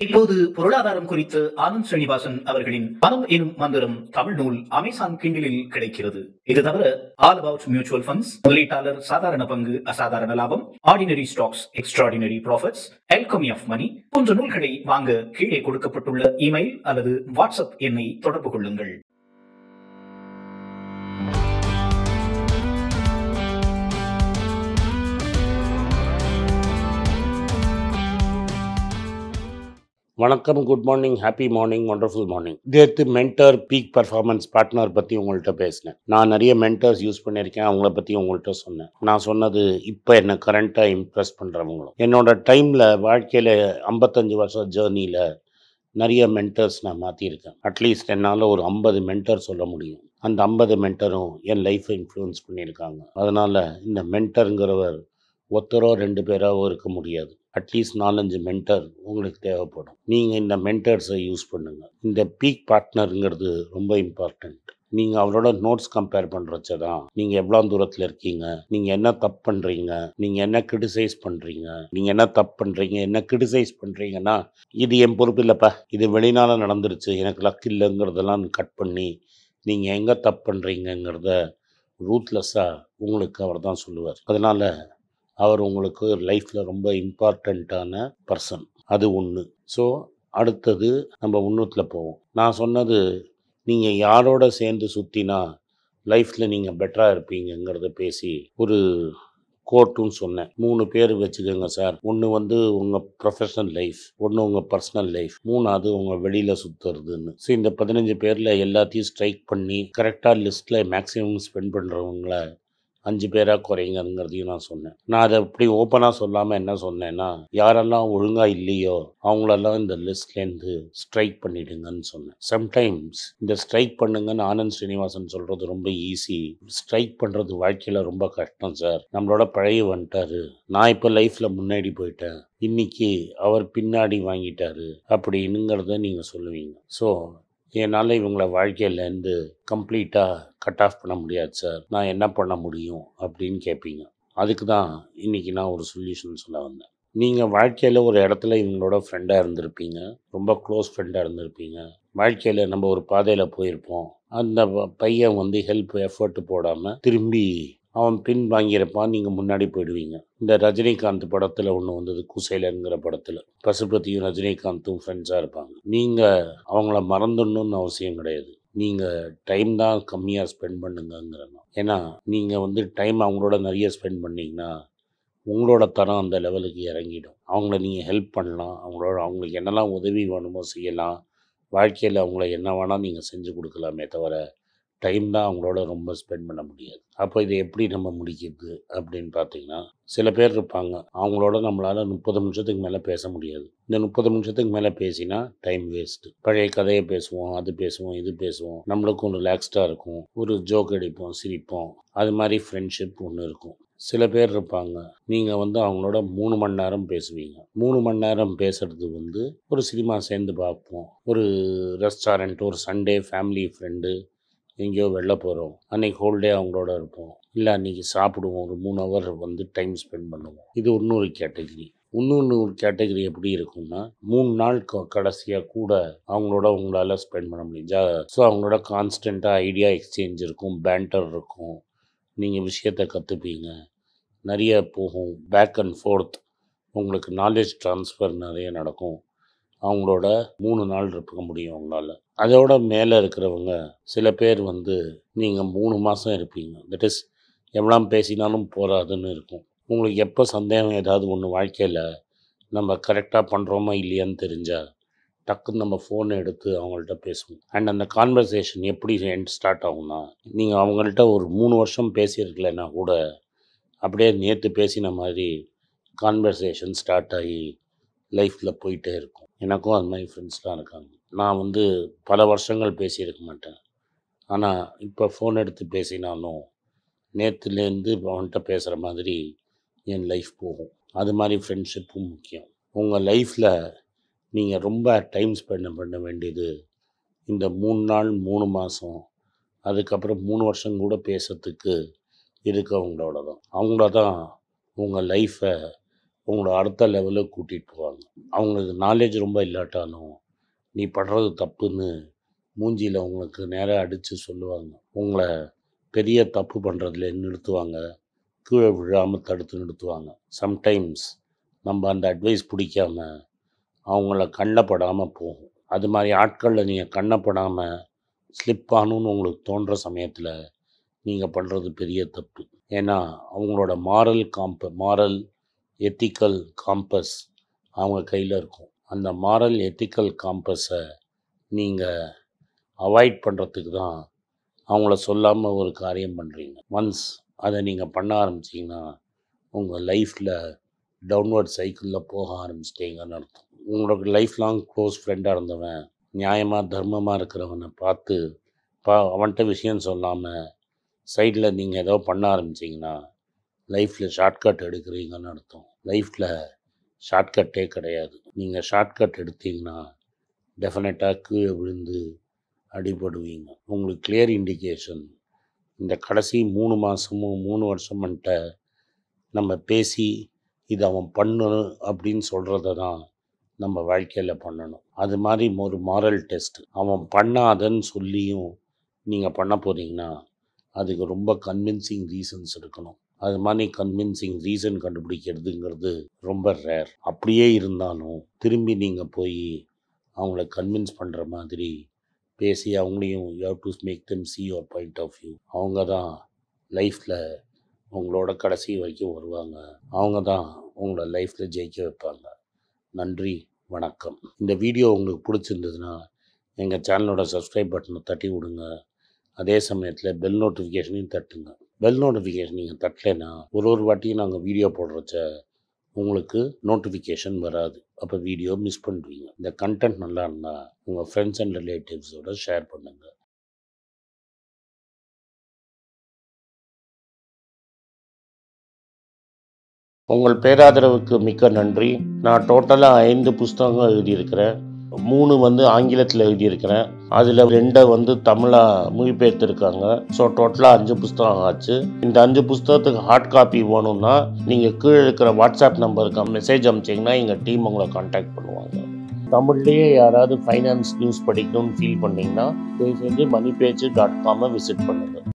இப்போது பொருளாதாரம் குறித்து ஆனந்த் ஸ்ரீனிவாசன் அவர்களின் பணம் எனும் மந்திரம் தமிழ் நூல் அமேசான் கிண்டிலில் கிடைக்கிறது இது தவிர ஆல் அபவுட் மியூச்சுவல் ஃபண்ட்ஸ் முதலீட்டாளர் சாதாரண பங்கு அசாதாரண லாபம் ordinary stocks extraordinary profits alchemy of money போன்ற நூல்களை வாங்க கீழே கொடுக்கப்பட்டுள்ள இமெயில் அல்லது வாட்ஸ்அப் எண்ணை தொடர்பு கொள்ளுங்கள் வணக்கம் good morning happy morning wonderful morning நேற்று மென்டர் பீக் பர்ஃபார்மன்ஸ் பார்ட்னர் பற்றி உங்கள்கிட்ட பேசினேன் நான் நிறைய மென்டர்ஸ் யூஸ் பண்ணியிருக்கேன் அவங்கள பற்றி உங்கள்கிட்ட சொன்னேன் நான் சொன்னது இப்போ என்ன கரண்ட்டாக இம்ப்ரெஸ் பண்ணுறவங்களும் என்னோட டைமில் வாழ்க்கையில் ஐம்பத்தஞ்சு வருஷம் ஜேர்னியில் நிறைய மென்டர்ஸ் நான் மாற்றிருக்கேன் அட்லீஸ்ட் என்னால் ஒரு ஐம்பது மென்டர் சொல்ல முடியும் அந்த ஐம்பது மென்டரும் என் லைஃப்பை இன்ஃப்ளூயன்ஸ் பண்ணியிருக்காங்க அதனால் இந்த மென்டருங்கிறவர் ஒருத்தரோ ரெண்டு பேராவோ இருக்க முடியாது அட்லீஸ்ட் நாலஞ்சு மென்டர் உங்களுக்கு தேவைப்படும் நீங்கள் இந்த மென்டர்ஸை யூஸ் பண்ணுங்கள் இந்த பீக் பார்ட்னருங்கிறது ரொம்ப இம்பார்ட்டண்ட் நீங்கள் அவரோட நோட்ஸ் கம்பேர் பண்ணுறச்ச தான் நீங்கள் எவ்வளோ தூரத்தில் இருக்கீங்க நீங்கள் என்ன தப்பு பண்ணுறீங்க நீங்கள் என்ன கிரிட்டிசைஸ் பண்ணுறீங்க நீங்கள் என்ன தப்பு பண்ணுறீங்க என்ன கிரிட்டிசைஸ் பண்ணுறீங்கன்னா இது என் பொறுப்பு இல்லைப்பா இது வெளிநால நடந்துருச்சு எனக்கு லக் இல்லைங்கிறதெல்லாம் கட் பண்ணி நீங்கள் எங்கே தப்பு பண்ணுறீங்கங்கிறத ரூத்லெஸ்ஸாக உங்களுக்கு அவர் தான் சொல்லுவார் அதனால் அவர் உங்களுக்கு லைஃப்பில் ரொம்ப இம்பார்ட்டண்ட்டான பர்சன் அது ஒன்று ஸோ அடுத்தது நம்ம உன்னத்தில் போவோம் நான் சொன்னது நீங்கள் யாரோட சேர்ந்து சுற்றினா லைஃப்பில் நீங்கள் பெட்டராக இருப்பீங்கங்கிறத பேசி ஒரு கோர்ட்டும் சொன்னேன் மூணு பேர் வச்சுக்கோங்க சார் ஒன்று வந்து உங்கள் ப்ரொஃபஷனல் லைஃப் ஒன்று உங்கள் பர்சனல் லைஃப் மூணாவது உங்கள் வெளியில் சுற்றுறதுன்னு ஸோ இந்த பதினஞ்சு பேரில் எல்லாத்தையும் ஸ்ட்ரைக் பண்ணி கரெக்டாக லிஸ்ட்டில் மேக்ஸிமம் ஸ்பெண்ட் பண்ணுறவங்கள அஞ்சு பேராக குறைங்கிறதையும் நான் சொன்னேன் நான் அதை அப்படி ஓப்பனாக சொல்லாமல் என்ன சொன்னேன்னா யாரெல்லாம் ஒழுங்காக இல்லையோ அவங்களெல்லாம் இந்த லிஸ்ட்லேருந்து ஸ்ட்ரைக் பண்ணிடுங்கன்னு சொன்னேன் சம்டைம்ஸ் இந்த ஸ்ட்ரைக் பண்ணுங்கன்னு ஆனந்த் ஸ்ரீனிவாசன் சொல்கிறது ரொம்ப ஈஸி ஸ்ட்ரைக் பண்ணுறது வாழ்க்கையில் ரொம்ப கஷ்டம் சார் நம்மளோட பழைய வந்துட்டாரு நான் இப்போ லைஃப்பில் முன்னாடி போயிட்டேன் இன்னைக்கு அவர் பின்னாடி வாங்கிட்டாரு அப்படின்னுங்கிறத நீங்கள் சொல்லுவீங்க ஸோ என்னால் இவங்கள வாழ்க்கையிலேருந்து கம்ப்ளீட்டாக கட் ஆஃப் பண்ண முடியாது சார் நான் என்ன பண்ண முடியும் அப்படின்னு கேட்பீங்க அதுக்கு தான் இன்றைக்கி நான் ஒரு சொல்யூஷன் சொல்ல வந்தேன் நீங்கள் வாழ்க்கையில் ஒரு இடத்துல இவங்களோட ஃப்ரெண்டாக இருந்திருப்பீங்க ரொம்ப க்ளோஸ் ஃப்ரெண்டாக இருந்திருப்பீங்க வாழ்க்கையில் நம்ம ஒரு பாதையில் போயிருப்போம் அந்த ப- பையன் வந்து ஹெல்ப் எஃபர்ட் போடாமல் திரும்பி அவன் பின் வாங்கியிருப்பான் நீங்கள் முன்னாடி போயிடுவீங்க இந்த ரஜினிகாந்த் படத்தில் ஒன்று வந்தது குசேலங்கிற படத்தில் பசுபதியும் ரஜினிகாந்தும் ஃப்ரெண்ட்ஸாக இருப்பாங்க நீங்கள் அவங்கள மறந்துடணும்னு அவசியம் கிடையாது நீங்கள் டைம் தான் கம்மியாக ஸ்பெண்ட் பண்ணுங்கங்கிறேன் ஏன்னா நீங்கள் வந்து டைம் அவங்களோட நிறைய ஸ்பெண்ட் பண்ணீங்கன்னா உங்களோட தரம் அந்த லெவலுக்கு இறங்கிடும் அவங்கள நீங்கள் ஹெல்ப் பண்ணலாம் அவங்களோட அவங்களுக்கு என்னெல்லாம் உதவி வேணுமோ செய்யலாம் வாழ்க்கையில் அவங்கள என்ன வேணால் நீங்கள் செஞ்சு கொடுக்கலாமே தவிர டைம் தான் அவங்களோட ரொம்ப ஸ்பெண்ட் பண்ண முடியாது அப்போ இதை எப்படி நம்ம முடிக்கிறது அப்படின்னு பார்த்தீங்கன்னா சில பேர் இருப்பாங்க அவங்களோட நம்மளால் முப்பது நிமிஷத்துக்கு மேலே பேச முடியாது இந்த முப்பது நிமிஷத்துக்கு மேலே பேசினா டைம் வேஸ்ட்டு பழைய கதையை பேசுவோம் அது பேசுவோம் இது பேசுவோம் நம்மளுக்கும் ரிலாக்ஸ்டாக இருக்கும் ஒரு ஜோக் அடிப்போம் சிரிப்போம் அது மாதிரி ஃப்ரெண்ட்ஷிப் ஒன்று இருக்கும் சில பேர் இருப்பாங்க நீங்கள் வந்து அவங்களோட மூணு மணி நேரம் பேசுவீங்க மூணு மணி நேரம் பேசுறது வந்து ஒரு சினிமா சேர்ந்து பார்ப்போம் ஒரு ரெஸ்டாரண்ட் ஒரு சண்டே ஃபேமிலி ஃப்ரெண்டு எங்கேயோ வெளில போகிறோம் அன்னைக்கு ஹோல் டே அவங்களோட இருப்போம் இல்லை அன்றைக்கி சாப்பிடுவோம் ஒரு மூணு ஹவர் வந்து டைம் ஸ்பெண்ட் பண்ணுவோம் இது இன்னொரு கேட்டகரி இன்னொன்று ஒரு கேட்டகரி எப்படி இருக்கும்னா மூணு நாள் க- கடைசியா கூட அவங்களோட உங்களால் ஸ்பெண்ட் பண்ண முடியும் ஜா ஸோ அவங்களோட கான்ஸ்டண்ட்டாக ஐடியா எக்ஸ்சேஞ்ச் இருக்கும் பேண்டர் இருக்கும் நீங்கள் விஷயத்தை கற்றுப்பீங்க நிறைய போகும் பேக் அண்ட் ஃபோர்த் உங்களுக்கு நாலேஜ் ட்ரான்ஸ்ஃபர் நிறைய நடக்கும் அவங்களோட மூணு நாள் இருக்க முடியும் அவங்களால அதோட மேலே இருக்கிறவங்க சில பேர் வந்து நீங்கள் மூணு மாதம் இருப்பீங்க தட் இஸ் எவ்வளோ பேசினாலும் போகாதுன்னு இருக்கும் உங்களுக்கு எப்போ சந்தேகம் ஏதாவது ஒன்று வாழ்க்கையில் நம்ம கரெக்டாக பண்ணுறோமா இல்லையான்னு தெரிஞ்சால் டக்குன்னு நம்ம ஃபோனை எடுத்து அவங்கள்ட்ட பேசுவோம் அண்ட் அந்த கான்வர்சேஷன் எப்படி எண்ட் ஸ்டார்ட் ஆகும்னா நீங்கள் அவங்கள்ட்ட ஒரு மூணு வருஷம் பேசியிருக்கலைன்னா கூட அப்படியே நேற்று பேசின மாதிரி கான்வர்சேஷன் ஸ்டார்ட் ஆகி லைஃப்பில் போயிட்டே இருக்கும் எனக்கும் அது மாதிரி ஃப்ரெண்ட்ஸ்லாம் இருக்காங்க நான் வந்து பல வருஷங்கள் பேசியிருக்க மாட்டேன் ஆனால் இப்போ ஃபோன் எடுத்து பேசினாலும் நேற்றுலேருந்து அவன்கிட்ட பேசுகிற மாதிரி என் லைஃப் போகும் அது மாதிரி ஃப்ரெண்ட்ஷிப்பும் முக்கியம் உங்கள் லைஃப்பில் நீங்கள் ரொம்ப டைம் ஸ்பெண்ட் பண்ண வேண்டியது இந்த மூணு நாள் மூணு மாதம் அதுக்கப்புறம் மூணு வருஷம் கூட பேசுறதுக்கு இருக்கவங்களோட தான் அவங்கள தான் உங்கள் லைஃப்பை உங்களை அடுத்த லெவலுக்கு கூட்டிகிட்டு போவாங்க அவங்களுக்கு நாலேஜ் ரொம்ப இல்லாட்டாலும் நீ படுறது தப்புன்னு மூஞ்சியில் உங்களுக்கு நேராக அடித்து சொல்லுவாங்க உங்களை பெரிய தப்பு பண்ணுறதுல நிறுத்துவாங்க கீழே விழாமல் தடுத்து நிறுத்துவாங்க சம்டைம்ஸ் நம்ம அந்த அட்வைஸ் பிடிக்காம அவங்கள கண்ணப்படாமல் போகும் அது மாதிரி ஆட்களில் நீங்கள் கண்ணப்படாமல் ஸ்லிப் ஆகணும்னு உங்களுக்கு தோன்ற சமயத்தில் நீங்கள் பண்ணுறது பெரிய தப்பு ஏன்னா அவங்களோட moral comp moral ethical compass அவங்க கையில் இருக்கும் அந்த மாரல் எத்திக்கல் காம்பஸை நீங்கள் அவாய்ட் பண்ணுறதுக்கு தான் அவங்கள சொல்லாமல் ஒரு காரியம் பண்ணுறீங்க ஒன்ஸ் அதை நீங்கள் பண்ண ஆரம்பிச்சிங்கன்னா உங்கள் லைஃப்பில் டவுன்வர்ட் சைக்கிளில் போக ஆரம்பிச்சிட்டீங்கன்னு அர்த்தம் உங்களுக்கு லைஃப் லாங் க்ளோஸ் ஃப்ரெண்டாக இருந்தவன் நியாயமாக தர்மமாக இருக்கிறவனை பார்த்து பா அவன்கிட்ட விஷயம் சொல்லாமல் சைடில் நீங்கள் ஏதோ பண்ண ஆரம்பிச்சிங்கன்னா லைஃப்பில் ஷார்ட்கட் எடுக்கிறீங்கன்னு அர்த்தம் லைஃப்பில் ஷார்ட்கட்டே கிடையாது நீங்கள் ஷார்ட்கட் எடுத்தீங்கன்னா டெஃபினட்டாக கீழே விழுந்து அடிபடுவீங்க உங்களுக்கு கிளியர் இண்டிகேஷன் இந்த கடைசி மூணு மாதமும் மூணு வருஷம்ன்ட்ட நம்ம பேசி இது அவன் பண்ணணும் அப்படின்னு சொல்கிறத தான் நம்ம வாழ்க்கையில் பண்ணணும் அது மாதிரி ஒரு மாரல் டெஸ்ட் அவன் பண்ணாதன்னு சொல்லியும் நீங்கள் பண்ண போகிறீங்கன்னா அதுக்கு ரொம்ப கன்வின்சிங் ரீசன்ஸ் இருக்கணும் அது மாதிரி கன்வின்சிங் ரீசன் கண்டுபிடிக்கிறதுங்கிறது ரொம்ப ரேர் அப்படியே இருந்தாலும் திரும்பி நீங்கள் போய் அவங்கள கன்வின்ஸ் பண்ணுற மாதிரி பேசி அவங்களையும் you have to make them see your point of view அவங்க தான் லைஃப்பில் உங்களோட கடைசி வரைக்கும் வருவாங்க அவங்க தான் உங்களை லைஃப்பில் ஜெயிக்க வைப்பாங்க நன்றி வணக்கம் இந்த வீடியோ உங்களுக்கு பிடிச்சிருந்ததுன்னா எங்கள் சேனலோட சப்ஸ்கிரைப் பட்டனை தட்டி விடுங்க அதே சமயத்தில் பெல் நோட்டிஃபிகேஷனையும் தட்டுங்க பெல் நோட்டிஃபிகேஷன் நீங்கள் தட்டலைன்னா ஒரு ஒரு வாட்டியும் நாங்கள் வீடியோ போடுறச்ச உங்களுக்கு நோட்டிஃபிகேஷன் வராது அப்போ வீடியோ மிஸ் பண்ணுவீங்க இந்த கண்டென்ட் நல்லா இருந்தால் உங்கள் ஃப்ரெண்ட்ஸ் அண்ட் ரிலேட்டிவ்ஸோட ஷேர் பண்ணுங்கள் உங்கள் பேராதரவுக்கு மிக்க நன்றி நான் டோட்டலாக ஐந்து புஸ்தகங்கள் எழுதியிருக்கிறேன் மூணு வந்து ஆங்கிலத்தில் எழுதியிருக்கிறேன் அதில் ரெண்டை வந்து தமிழாக மொழிபெயர்த்திருக்காங்க ஸோ டோட்டலாக அஞ்சு புஸ்தகம் ஆச்சு இந்த அஞ்சு புஸ்தகத்துக்கு ஹார்ட் காப்பி வேணும்னா நீங்கள் கீழே இருக்கிற வாட்ஸ்அப் நம்பருக்கு மெசேஜ் அனுப்பிச்சிங்கன்னா எங்கள் டீம் உங்களை காண்டாக்ட் பண்ணுவாங்க தமிழ்லேயே யாராவது ஃபைனான்ஸ் நியூஸ் படிக்கணும்னு ஃபீல் பண்ணிங்கன்னா தயவு செஞ்சு மணி பேஜ் டாட் காமை விசிட் பண்ணுங்கள்